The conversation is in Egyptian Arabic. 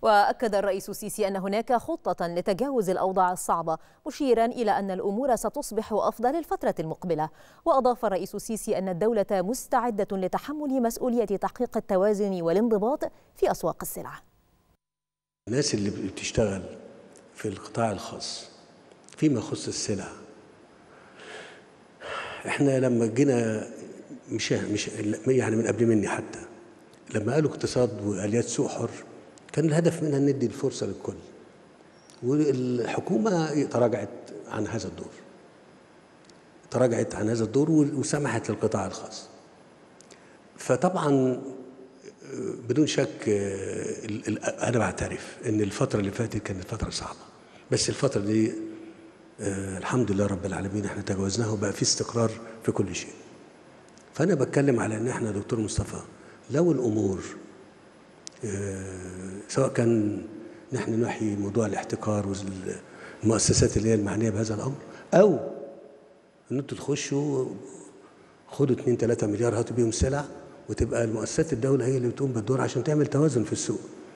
وأكد الرئيس السيسي أن هناك خطة لتجاوز الأوضاع الصعبة مشيرا إلى أن الأمور ستصبح أفضل الفترة المقبلة وأضاف الرئيس السيسي أن الدولة مستعدة لتحمل مسؤولية تحقيق التوازن والانضباط في أسواق السلع الناس اللي بتشتغل في القطاع الخاص فيما يخص السلع احنا لما جينا مش مش يعني من قبل مني حتى لما قالوا اقتصاد واليات سوق حر كان الهدف منها ندي الفرصه للكل والحكومه تراجعت عن هذا الدور تراجعت عن هذا الدور وسمحت للقطاع الخاص فطبعا بدون شك انا بعترف ان الفتره اللي فاتت كانت فتره صعبه بس الفتره دي الحمد لله رب العالمين احنا تجاوزناها وبقى في استقرار في كل شيء فانا بتكلم على ان احنا دكتور مصطفى لو الامور سواء كان نحن نحيي موضوع الاحتكار والمؤسسات اللي هي المعنيه بهذا الامر او ان انتوا تخشوا خدوا 2 3 مليار هاتوا بيهم سلع وتبقى المؤسسات الدوله هي اللي بتقوم بالدور عشان تعمل توازن في السوق